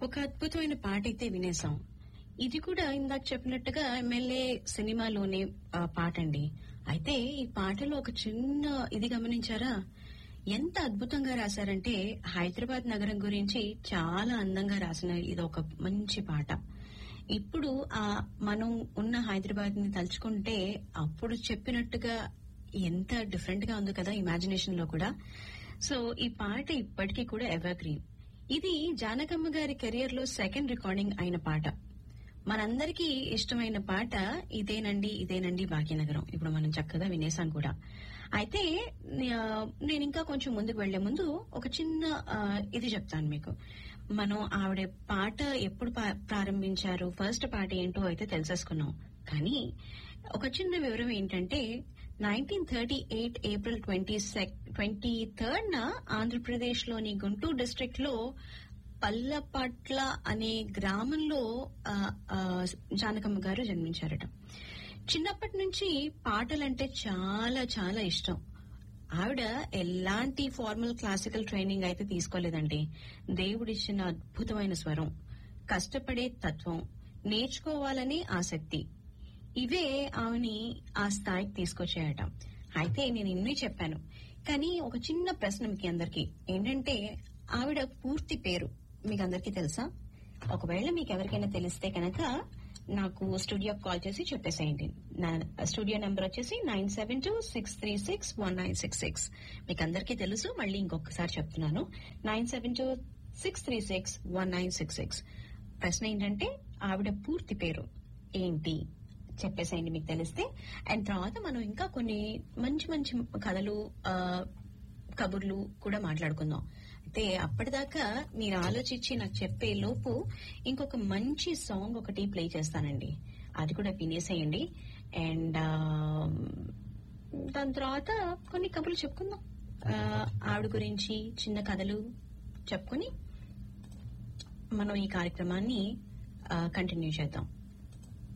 ఒక అద్భుతమైన పాట అయితే వినేసాం ఇది కూడా ఇందాక చెప్పినట్టుగా ఎమ్మెల్యే సినిమాలోనే ఆ, పాట అండి అయితే ఈ పాటలో ఒక చిన్న ఇది గమనించారా ఎంత అద్భుతంగా రాశారంటే హైదరాబాద్ నగరం గురించి చాలా అందంగా రాసిన ఇది ఒక మంచి పాట ఇప్పుడు ఆ మనం ఉన్న హైదరాబాద్ ని తలుచుకుంటే అప్పుడు చెప్పినట్టుగా ఎంత డిఫరెంట్ గా ఉంది కదా ఇమాజినేషన్ లో కూడా సో ఈ పాట ఇప్పటికీ కూడా ఎవర్ గ్రీన్ ఇది జానకమ్మ గారి కెరియర్ లో సెకండ్ రికార్డింగ్ అయిన పాట మనందరికీ ఇష్టమైన పాట ఇదేనండి ఇదేనండి భాగ్యనగరం ఇప్పుడు మనం చక్కగా వినేసాం కూడా అయితే ఆ, నేను ఇంకా కొంచెం ముందుకు వెళ్లే ముందు ఒక చిన్న ఆ, ఇది చెప్తాను మీకు మనం ఆవిడ పాట ఎప్పుడు పా- ప్రారంభించారు ఫస్ట్ పాట ఏంటో అయితే తెలిసేసుకున్నాం కానీ ఒక చిన్న వివరం ఏంటంటే nineteen thirty eight April twenty twenty third న ఆంధ్రప్రదేశ్ లోని గుంటూరు డిస్ట్రిక్ట్ లో పల్లపట్ల అనే గ్రామంలో ఆ, ఆ, జానకమ్మ గారు జన్మించారట చిన్నప్పటి నుంచి పాటలంటే చాలా చాలా ఇష్టం ఆవిడ ఎలాంటి ఫార్మల్ క్లాసికల్ ట్రైనింగ్ అయితే తీసుకోలేదండి దేవుడిచ్చిన అద్భుతమైన స్వరం కష్టపడే తత్వం నేర్చుకోవాలనే ఆసక్తి ఇవే ఆమెని ఆ స్థాయికి తీసుకొచ్చాయట అయితే నేను ఇన్ని చెప్పాను కానీ ఒక చిన్న ప్రశ్న మీకు అందరికి ఏంటంటే ఆవిడ పూర్తి పేరు మీకు అందరికీ తెలుసా ఒకవేళ మీకు ఎవరికైనా తెలిస్తే కనుక నాకు స్టూడియో కాల్ చేసి చెప్పేసేయండి నా స్టూడియో నెంబర్ వచ్చేసి nine seven two six three six one nine six six మీకు అందరికీ తెలుసు మళ్ళీ ఇంకొకసారి చెప్తున్నాను nine seven two six three six one nine six six ప్రశ్న ఏంటంటే ఆవిడ పూర్తి పేరు ఏంటి చెప్పేసేయండి మీకు తెలిస్తే అండ్ తర్వాత మనం ఇంకా కొన్ని మంచి మంచి కథలు ఆ, కబుర్లు కూడా మాట్లాడుకుందాం అయితే అప్పటిదాకా మీరు ఆలోచించి నాకు చెప్పే లోపు ఇంకొక మంచి సాంగ్ ఒకటి ప్లే చేస్తానండి అది కూడా వినేసేయండి అండ్ దాని తర్వాత కొన్ని కబుర్లు చెప్పుకుందాం ఆ, ఆవిడ గురించి చిన్న కథలు చెప్పుకొని మనం ఈ కార్యక్రమాన్ని కంటిన్యూ చేద్దాం